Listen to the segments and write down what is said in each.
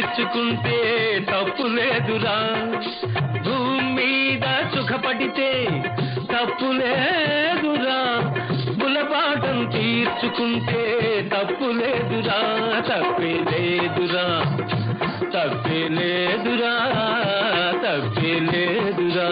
తీర్చుకుంటే తప్పు లేదురా భూమి మీద సుఖపడితే తప్పు లేదురా గులపాఠం తీర్చుకుంటే తప్పు లేదురా తప్పే లేదురా తప్పే లేదురా తప్పే లేదురా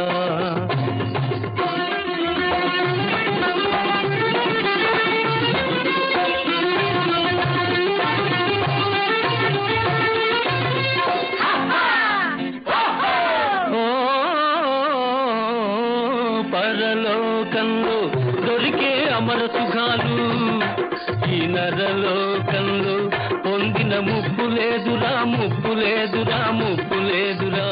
ఓ పరలోకంలో దొరికే అమర సుఖాలు ఈ నరలోకంలో పొందిన ముప్పు లేదురా ముప్పు లేదురా ముప్పు లేదురా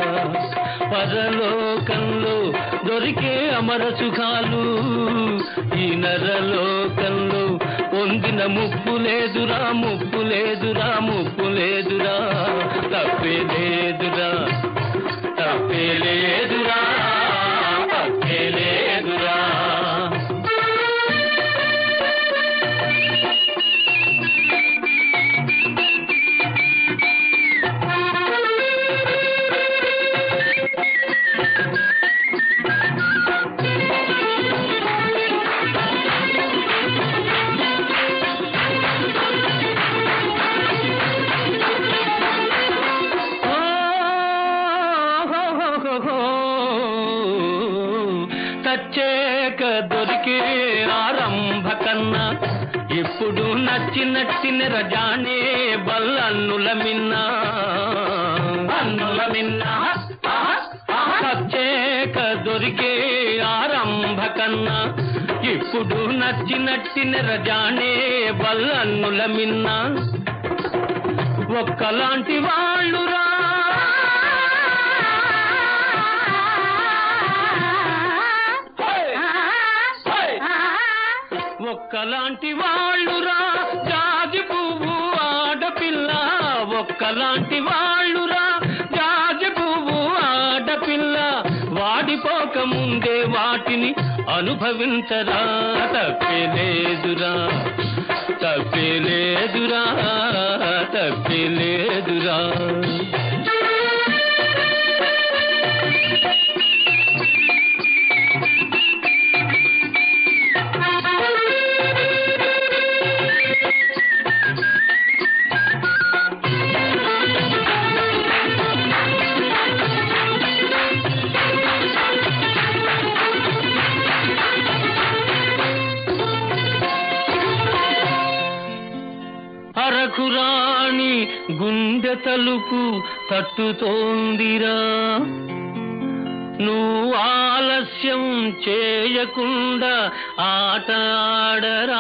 పరలోకంలో దొరికే అమర సుఖాలు ఈ నరలోకంలో పొందిన ముప్పు లేదురా ముప్పు లేదురా ముప్పు లేదురా తప్పే లేదురా తప్పే లేదురా తప్పే లేదురా ఓ హో హో హో హో. తచ్చేక దొరికే ఆరంభ కన్నా ఇప్పుడు నచ్చి నచ్చిన రజానే బల్లన్నుల మిన్నా అన్నుల మిన్నా తచ్చేక దొరికే ఆరంభ కన్నా ఇప్పుడు నచ్చి నచ్చిన రజానే బల్లన్నుల మిన్నా ఒక్కలాంటి వాళ్ళురా ఒక్కలాంటి వాళ్ళురా జాజి పువ్వు ఆడపిల్ల ఒక్కలాంటి వాళ్ళురా జాజి పువ్వు ఆడపిల్ల వాడిపోక ముందే వాటిని అనుభవించరా తప్పే లేదురా తప్పే లేదురా తప్పే లేదురా అరకురాణి గుండె తలుపు తట్టుతోందిరా నువ్వు ఆలస్యం చేయకుండా ఆట ఆడరా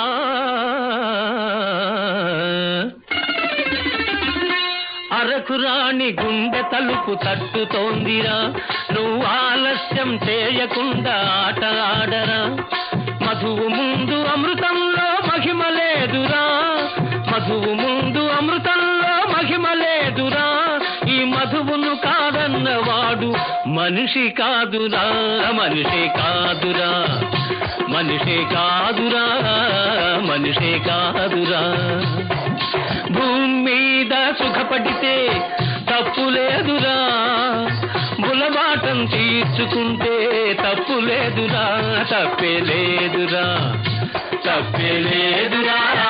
అరకురాణి గుండె తలుపు తట్టుతోందిరా నువ్వు ఆలస్యం చేయకుండా ఆట ఆడరా మధువు ముందు అమృతంలో మహిమ లేదురా మధువు ముందు అమృతంలో మహిమ లేదురా ఈ మధువును కాదన్నవాడు మనిషి కాదురా మనిషి కాదురా మనిషి కాదురా మనిషి కాదురా భూమి మీద సుఖపడితే తప్పు లేదురా బులబాటం తీర్చుకుంటే తప్పు లేదురా తప్పే లేదురా తప్పే లేదురా